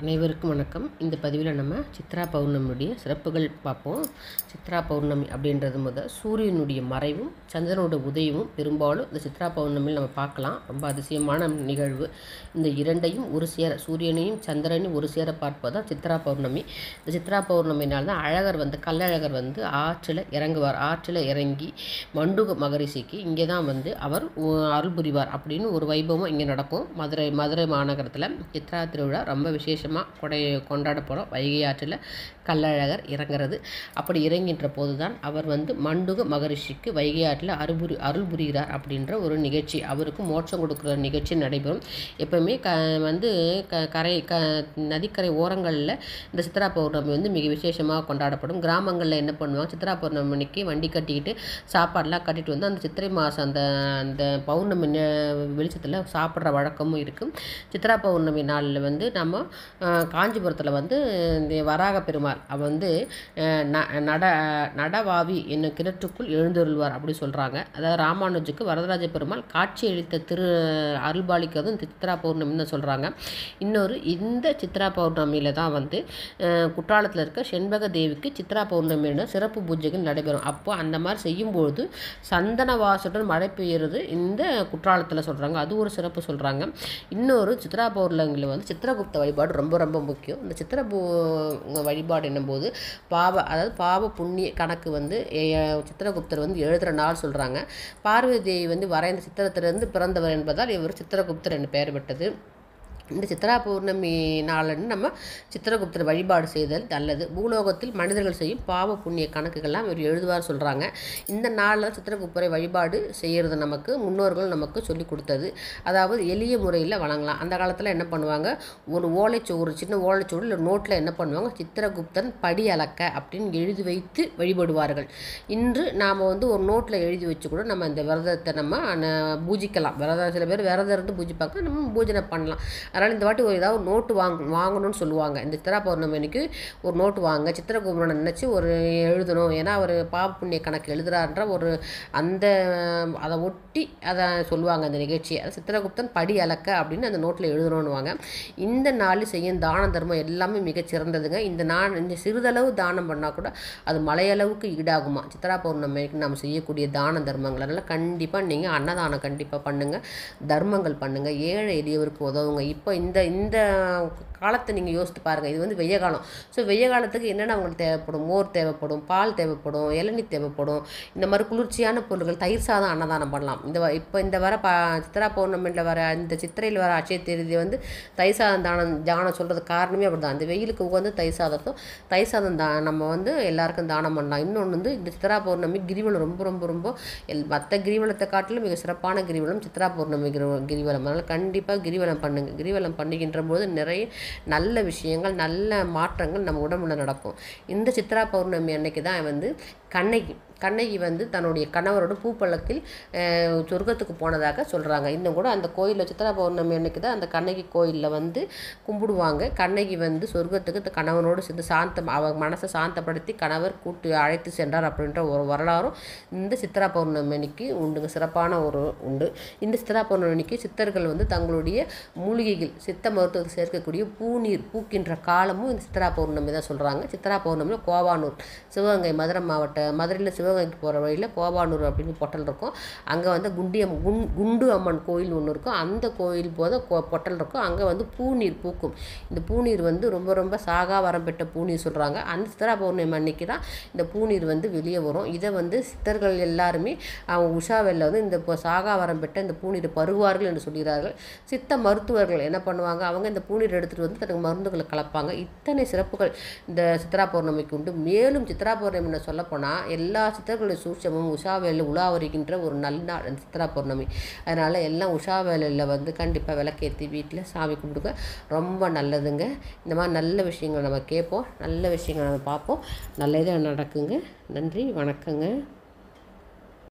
அனைவருக்கும் வணக்கம் இந்த பதிவில் நம்ம சித்ரா பௌர்ணமியுடைய சிறப்புகள் பார்ப்போம் சித்ரா பௌர்ணமி அப்படின்றது முதல் சூரியனுடைய மறைவும் சந்திரனோட உதயமும் பெரும்பாலும் இந்த சித்ரா பௌர்ணமியில் நம்ம பார்க்கலாம் ரொம்ப அதிசயமான நிகழ்வு இந்த இரண்டையும் ஒரு சேர சூரியனையும் சந்திரனையும் ஒரு சேர பார்ப்பது சித்ரா பௌர்ணமி இந்த சித்ரா பௌர்ணமினால் தான் அழகர் வந்து கள்ளழகர் வந்து ஆற்றில் இறங்குவார் ஆற்றில் இறங்கி மண்டுக மகரிஷிக்கு இங்கே தான் வந்து அவர் உ- அருள் புரிவார் அப்படின்னு ஒரு வைபவம் இங்கே நடக்கும் மதுரை மதுரை மாநகரத்தில் சித்ரா திருவிழா ரொம்ப விசேஷமாக கொடை கொண்டாட போகிறோம் வைகை ஆற்றில் கள்ளழகர் இறங்குறது அப்படி இறங்கின்ற போது தான் அவர் வந்து மண்டுக மகரிஷிக்கு வைகை ஆற்றில் அருள்புரி அருள் புரிகிறார் அப்படின்ற ஒரு நிகழ்ச்சி அவருக்கு மோட்சம் கொடுக்குற நிகழ்ச்சி நடைபெறும் எப்பவுமே க வந்து க கரை க நதிக்கரை ஓரங்களில் இந்த சித்ரா பௌர்ணமி வந்து மிக விசேஷமாக கொண்டாடப்படும் கிராமங்களில் என்ன பண்ணுவாங்க சித்ரா பௌர்ணமி அன்னைக்கு வண்டி கட்டிக்கிட்டு சாப்பாடெலாம் கட்டிட்டு வந்து அந்த சித்திரை மாதம் அந்த அந்த பௌர்ணமி வெளிச்சத்தில் சாப்பிட்ற வழக்கமும் இருக்குது சித்ரா பௌர்ணமி நாளில் வந்து நம்ம காஞ்சிபுரத்தில் வந்து இந்த வராக பெருமாள் அவர் வந்து அஹ், ந நட நடவாவி என்னும் கிணற்றுக்குள் எழுந்தருள்வார் அப்படி சொல்கிறாங்க அதாவது ராமானுஜுக்கு வரதராஜ பெருமாள் காட்சி அளித்த திரு அருள்பாலிக்கிறதும் இந்த சித்ரா பௌர்ணமின்னு சொல்கிறாங்க இன்னொரு இந்த சித்ரா பௌர்ணமியில் தான் வந்து அஹ், குற்றாலத்தில் இருக்க செண்பக தேவிக்கு சித்ரா பௌர்ணமியோட சிறப்பு பூஜைகள் நடைபெறும் அப்போ அந்த மாதிரி செய்யும்போது சந்தன வாசத்துடன் மழை பெய்யுறது இந்த குற்றாலத்தில் சொல்கிறாங்க அது ஒரு சிறப்பு சொல்கிறாங்க இன்னொரு சித்ரா பௌர்ணமியில் வந்து சித்திரகுப்த வழிபாடு ரொம்ப ரொம்ப முக்கியம் இந்த சித்திர பூ வழிபாடு என்னும்போது பாவ அதாவது பாவ புண்ணிய கணக்கு வந்து எ- சித்திரகுப்தர் வந்து எழுதுகிற நாள் சொல்கிறாங்க பார்வதி தேவி வந்து வரைந்த சித்திரத்திலிருந்து பிறந்தவர் என்பதால் இவர் சித்திரகுப்தர் என்று பெயர் பெற்றது இந்த சித்ரா பௌர்ணமி நாளன்னு நம்ம சித்திரகுப்தர் வழிபாடு செய்தல் நல்லது பூலோகத்தில் மனிதர்கள் செய்யும் பாவ புண்ணிய கணக்குகள்லாம் இவர் எழுதுவார் சொல்கிறாங்க இந்த நாளில் சித்திரகுப்தரை வழிபாடு செய்கிறது நமக்கு முன்னோர்கள் நமக்கு சொல்லி கொடுத்தது அதாவது எளிய முறையில் வழங்கலாம் அந்த காலத்தில் என்ன பண்ணுவாங்க ஒரு ஓலைச்சுவடு சின்ன ஓலைச்சுவடு இல்லை நோட்டில் என்ன பண்ணுவாங்க சித்திரகுப்தன் படி அளக்க அப்படின்னு எழுதி வைத்து வழிபடுவார்கள் இன்று நாம் வந்து ஒரு நோட்டில் எழுதி வச்சு கூட நம்ம இந்த விரதத்தை நம்ம அஹ், பூஜிக்கலாம் விரதம் சில பேர் விரதம் இருந்து பூஜிப்பாங்க நம்ம பூஜனை பண்ணலாம் அதனால் இந்த வாட்டி ஒரு ஏதாவது ஒரு நோட்டு வாங்க வாங்கணும்னு சொல்லுவாங்க இந்த சித்ரா பௌர்ணமி அன்னைக்கு ஒரு நோட்டு வாங்க சித்திரகுமரனை நினச்சி ஒரு எழுதணும் ஏன்னா அவர் பாவ புண்ணிய கணக்கு எழுதுறான்ற ஒரு அந்த அதை ஒட்டி அதை சொல்லுவாங்க அந்த நிகழ்ச்சி அது சித்திரகுப்தன் படி அளக்க அப்படின்னு அந்த நோட்டில் எழுதணும்னுவாங்க இந்த நாளில் செய்யும் தான தர்மம் எல்லாமே மிகச் சிறந்ததுங்க இந்த நான் இந்த சிறிதளவு தானம் பண்ணால் கூட அது மலையளவுக்கு ஈடாகுமா சித்ரா பௌர்ணமிக்கு நம்ம செய்யக்கூடிய தான தர்மங்கள் அதனால் கண்டிப்பாக நீங்கள் அன்னதானம் கண்டிப்பாக பண்ணுங்கள் தர்மங்கள் பண்ணுங்கள் ஏழை எளியவருக்கு உதவுங்க இப்போ இந்த இந்த காலத்தை நீங்கள் யோசித்து பாருங்கள் இது வந்து வெய்ய காலம் ஸோ வெய்ய காலத்துக்கு என்னென்ன அவங்களுக்கு தேவைப்படும் மோர் தேவைப்படும் பால் தேவைப்படும் இளநீர் தேவைப்படும் இந்த மாதிரி குளிர்ச்சியான பொருட்கள் தயிர் சாதம் அன்னதானம் பண்ணலாம் இந்த வ- இப்போ இந்த வர ப சித்ரா பௌர்ணமியில் வர இந்த சித்திரையில் வர அட்சய தேதி வந்து தயிர் சாதம் தானம் தானம் சொல்கிறது காரணமே அப்படி தான் அந்த வெயிலுக்கு உகந்து தயிர் சாதத்தும் தயிர் சாதம் தா நம்ம வந்து எல்லாருக்கும் தானம் பண்ணலாம் இன்னொன்று வந்து இந்த சித்ரா பௌர்ணமி கிரிவலம் ரொம்ப ரொம்ப ரொம்ப எல் மற்ற கிரிவலத்தை காட்டிலும் மிக சிறப்பான கிரிவலம் சித்ரா பௌர்ணமி கிரி- கிரிவலம் அதனால் கண்டிப்பாக கிரிவலம் பண்ணுங்க கிரிவலம் பண்ணுகின்ற போது நிறைய நல்ல விஷயங்கள் நல்ல மாற்றங்கள் நம்ம உடம்புல நடக்கும் இந்த சித்ரா பௌர்ணமி அன்னைக்கு தான் வந்து கண்ணகி கண்ணகி வந்து தன்னுடைய கணவரோட பூப்பள்ளக்கில் அஹ், சொர்க்கத்துக்கு போனதாக சொல்கிறாங்க இன்னும் கூட அந்த கோயிலில் சித்ரா பௌர்ணமி அன்னைக்கு தான் அந்த கண்ணகி கோயிலில் வந்து கும்பிடுவாங்க கண்ணகி வந்து சொர்க்கத்துக்கு த- கணவனோடு சேர்ந்து சாந்தம் அவ மனசை சாந்தப்படுத்தி கணவர் கூட்டு அழைத்து சென்றார் அப்படின்ற ஒரு வரலாறும் இந்த சித்ரா பௌர்ணமி அன்னைக்கு உண்டுங்க சிறப்பான ஒரு உண்டு இந்த சித்ரா பௌர்ணமி அன்னைக்கு சித்தர்கள் வந்து தங்களுடைய மூலிகைகள் சித்த மருத்துவத்தை சேர்க்கக்கூடிய பூநீர் பூக்கின்ற காலமும் இந்த சித்ரா பௌர்ணமி தான் சொல்கிறாங்க சித்ரா பௌர்ணமியில் கோவானூர் சிவகங்கை மதுரை மாவட்ட மதுரையில் சிவகங்கைக்கு போகிற வழியில் கோவானூர் அப்படின்னு பொட்டல் இருக்கும் அங்கே வந்து குண்டியம் குண் குண்டு அம்மன் கோயில் ஒன்று இருக்கும் அந்த கோயில் போத கோ பொட்டல் இருக்கும் அங்கே வந்து பூநீர் பூக்கும் இந்த பூநீர் வந்து ரொம்ப ரொம்ப சாகா வரம் பெற்ற பூநீர் சொல்கிறாங்க அந்த சித்ரா பௌர்ணமி அன்னைக்கு தான் இந்த பூநீர் வந்து வெளியே வரும் இதை வந்து சித்தர்கள் எல்லாருமே அவங்க உஷாவெல்ல வந்து இந்த இப்போ சாகா வரம் பெற்ற இந்த பூநீரை பருகுவார்கள் என்று சொல்கிறார்கள் சித்த மருத்துவர்கள் என்ன பண்ணுவாங்க அவங்க இந்த பூநீர் எடுத்துகிட்டு வந்து தனக்கு மருந்துகளை கலப்பாங்க இத்தனை சிறப்புகள் இந்த சித்ரா பௌர்ணமிக்கு உண்டு மேலும் சித்ரா பௌர்ணமின்னு சொல்லப்போனால் எல்லா சித்தர்களுடைய சூட்சமும் உஷாவேலில் உலா வருகின்ற ஒரு நல்ல நாள் இந்த சித்ரா பௌர்ணமி அதனால் எல்லாம் உஷாவேலில் வந்து கண்டிப்பாக விளக்கேற்றி வீட்டில் சாமி கும்பிடுங்க ரொம்ப நல்லதுங்க இந்த மாதிரி நல்ல விஷயங்களை நம்ம கேட்போம் நல்ல விஷயங்களை நம்ம பார்ப்போம் நல்லதே நடக்குங்க நன்றி வணக்கங்க